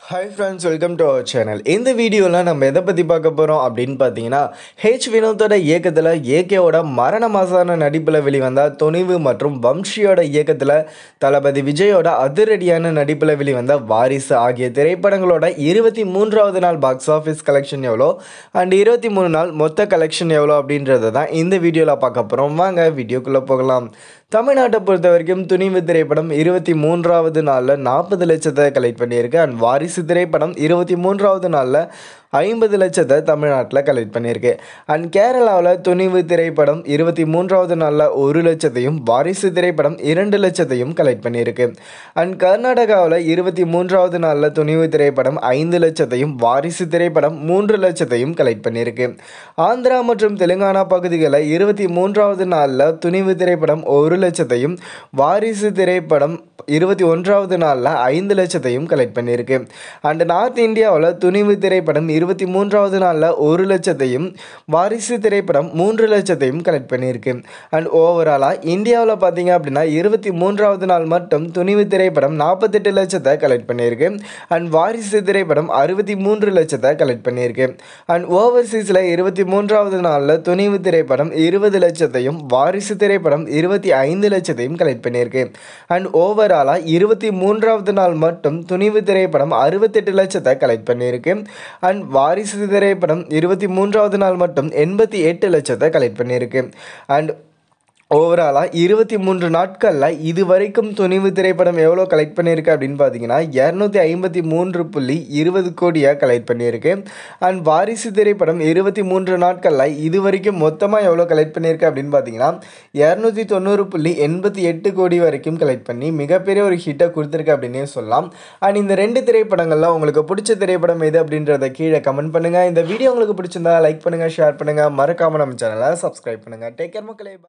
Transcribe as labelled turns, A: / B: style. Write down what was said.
A: hi friends welcome to our channel இந்த வீடியோவில் நம்ம எதை பற்றி பார்க்க போகிறோம் அப்படின்னு பார்த்தீங்கன்னா ஹெச் வினோத்தோட இயக்கத்தில் ஏகேவோட மரண மாசான நடிப்பில் வெளிவந்த துணிவு மற்றும் வம்ஷியோட இயக்கத்தில் தளபதி விஜயோட அதிரடியான நடிப்பில் வெளிவந்த வாரிசு ஆகிய திரைப்படங்களோட இருபத்தி மூன்றாவது நாள் பாக்ஸ் ஆஃபீஸ் கலெக்ஷன் எவ்வளோ அண்ட் இருபத்தி மூணு நாள் மொத்த கலெக்ஷன் எவ்வளோ அப்படின்றத தான் இந்த வீடியோவில் பார்க்க போகிறோம் வாங்க வீடியோக்குள்ளே போகலாம் தமிழ்நாட்டை பொறுத்த வரைக்கும் துணிவு திரைப்படம் இருபத்தி மூன்றாவது நாளில் நாற்பது லட்சத்தை கலெக்ட் பண்ணியிருக்கு அண்ட் வாரிசு திரைப்படம் இருபத்தி மூன்றாவது நாளில் ஐம்பது லட்சத்தை தமிழ்நாட்டில் கலெக்ட் பண்ணியிருக்கு அண்ட் கேரளாவில் துணிவு திரைப்படம் இருபத்தி மூன்றாவது நாளில் ஒரு லட்சத்தையும் வாரிசு திரைப்படம் இரண்டு லட்சத்தையும் கலெக்ட் பண்ணியிருக்கு அண்ட் கர்நாடகாவில் இருபத்தி மூன்றாவது நாளில் துணிவு திரைப்படம் ஐந்து லட்சத்தையும் வாரிசு திரைப்படம் மூன்று லட்சத்தையும் கலெக்ட் பண்ணியிருக்கு ஆந்திரா மற்றும் தெலுங்கானா பகுதிகளில் இருபத்தி மூன்றாவது நாளில் துணிவு திரைப்படம் ஒரு லட்சத்தையும் வாரிசு திரைப்படம் இருபத்தி ஒன்றாவது நாளில் ஐந்து லட்சத்தையும் கலெக்ட் பண்ணியிருக்கு அண்ட் நார்த் இந்தியாவில் துணிவு திரைப்படம் இருபத்தி மூன்றாவது நாளில் ஒரு லட்சத்தையும் வாரிசு திரைப்படம் மூன்று லட்சத்தையும் கலெக்ட் பண்ணியிருக்கு அண்ட் ஓவராலாக இந்தியாவில் பார்த்தீங்க அப்படின்னா இருபத்தி மூன்றாவது நாள் மட்டும் துணிவு திரைப்படம் நாற்பத்தெட்டு லட்சத்தை கலெக்ட் பண்ணியிருக்கு அண்ட் வாரிசு திரைப்படம் அறுபத்தி மூன்று லட்சத்தை கலெக்ட் பண்ணியிருக்கு அண்ட் ஓவர்சீஸில் இருபத்தி மூன்றாவது நாளில் துணிவு திரைப்படம் இருபது லட்சத்தையும் வாரிசு திரைப்படம் இருபத்தி ஐந்து லட்சத்தையும் கலெக்ட் பண்ணியிருக்கு அண்ட் ஓவராலாக இருபத்தி மூன்றாவது நாள் மட்டும் துணிவு திரைப்படம் அறுபத்தெட்டு லட்சத்தை கலெக்ட் பண்ணியிருக்கு அண்ட் வாரிசு திரைப்படம் இருபத்தி மூன்றாவது நாள் மட்டும் எண்பத்தி எட்டு லட்சத்தை கலெக்ட் பண்ணியிருக்கு அண்ட் ஓவராலாக இருபத்தி மூன்று நாட்களில் இது வரைக்கும் துணிவு திரைப்படம் எவ்வளோ கலெக்ட் பண்ணியிருக்கு அப்படின்னு பார்த்தீங்கன்னா இரநூத்தி ஐம்பத்தி மூன்று புள்ளி இருபது கோடியாக கலெக்ட் பண்ணியிருக்கு அண்ட் வாரிசு திரைப்படம் இருபத்தி மூன்று நாட்களில் இது வரைக்கும் மொத்தமாக எவ்வளோ கலெக்ட் பண்ணியிருக்கு அப்படின்னு பார்த்தீங்கன்னா இரநூத்தி தொண்ணூறு புள்ளி எண்பத்தி எட்டு கோடி வரைக்கும் கலெக்ட் பண்ணி மிகப்பெரிய ஒரு ஹிட்டை கொடுத்துருக்கு அப்படின்னே சொல்லலாம் அண்ட் இந்த ரெண்டு திரைப்படங்களில் உங்களுக்கு பிடிச்ச திரைப்படம் எது அப்படின்றத கீழே கமெண்ட் பண்ணுங்கள் இந்த வீடியோ உங்களுக்கு பிடிச்சிருந்தா லைக் பண்ணுங்கள் ஷேர் பண்ணுங்கள் மறக்காமல் நம்ம சேனலை சப்ஸ்கிரைப் பண்ணுங்கள் டேக் கேர் மக்களே